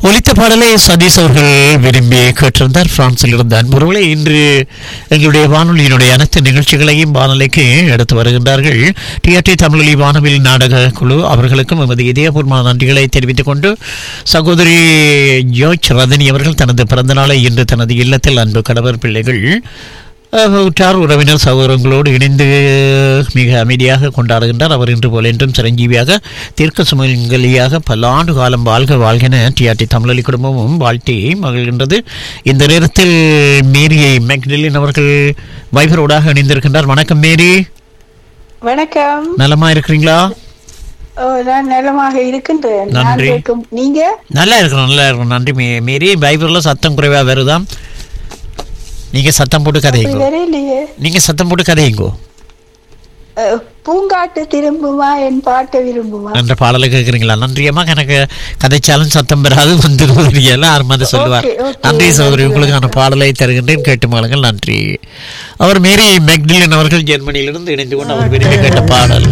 ஒலித்த பாடலை சதீஷ் அவர்கள் விரும்பி கேட்டிருந்தார் பிரான்சில் இருந்த அன்புறவுகளை இன்று எங்களுடைய வானொலியினுடைய அனைத்து நிகழ்ச்சிகளையும் வானொலிக்கு எடுத்து வருகின்றார்கள் டிஆர்டி தமிழொலி வானவில் நாடக குழு அவர்களுக்கும் எமது இதயபூர்வமான நன்றிகளை தெரிவித்துக் கொண்டு சகோதரி ஜோர்ஜ் ரதனி அவர்கள் தனது பிறந்த நாளை இன்று தனது இல்லத்தில் அன்பு கணவர் பிள்ளைகள் அஹ், உற்றார் உறவினர் சகோதரங்களோடு இணைந்து மிக அமைதியாக கொண்டாடுகின்றார் அவர் இன்று போல் என்றும் சிரஞ்சீவியாக தீர்க்க சுமங்கலியாக பல ஆண்டு காலம் வாழ்க வாழ்கென டிஆர்டி தமிழொலி குடும்பமும் வாழ்த்தி மகிழ்கின்றது இந்த நேரத்தில் மேரியை மேக்டிலின் அவர்கள் வைபரோடாக இணைந்திருக்கின்றார் வணக்கம் மேரி வணக்கம் நலமா இருக்கிறீங்களா ஓ, நான் நலமாக இருக்கின்றேன் நான் நன்றி. கேட்கும் நீங்க நல்லா இருக்கிறோம் நல்லா இருக்கிறோம் நன்றி மே மேரி வைபரில் சத்தம் குறைவாக வருதாம் நீங்கள் சத்தம் போட்டு கதையுங்கோ வரையிலையே நீங்கள் சத்தம் போட்டு கதையுங்கோ அஹ், பூங்காட்டு திரும்புமா என் பாட்டை விரும்புமா என்ற பாடலை கேட்குறீங்களா நன்றியம்மா எனக்கு கதைச்சாலும் சத்தம் பெறாது வந்துடுவதில்லை ஆறு மாதிரி சொல்லுவார் Okay, okay. நன்றி சகோதரி உங்களுக்கான பாடலை தருகின்றேன் கேட்டு மகளுங்கள் நன்றி அவர் மேரி மெக்டிலன் அவர்கள் ஜெர்மனியிலிருந்து இணைந்து கொண்டு அவர் விரும்பி கேட்ட பாடல்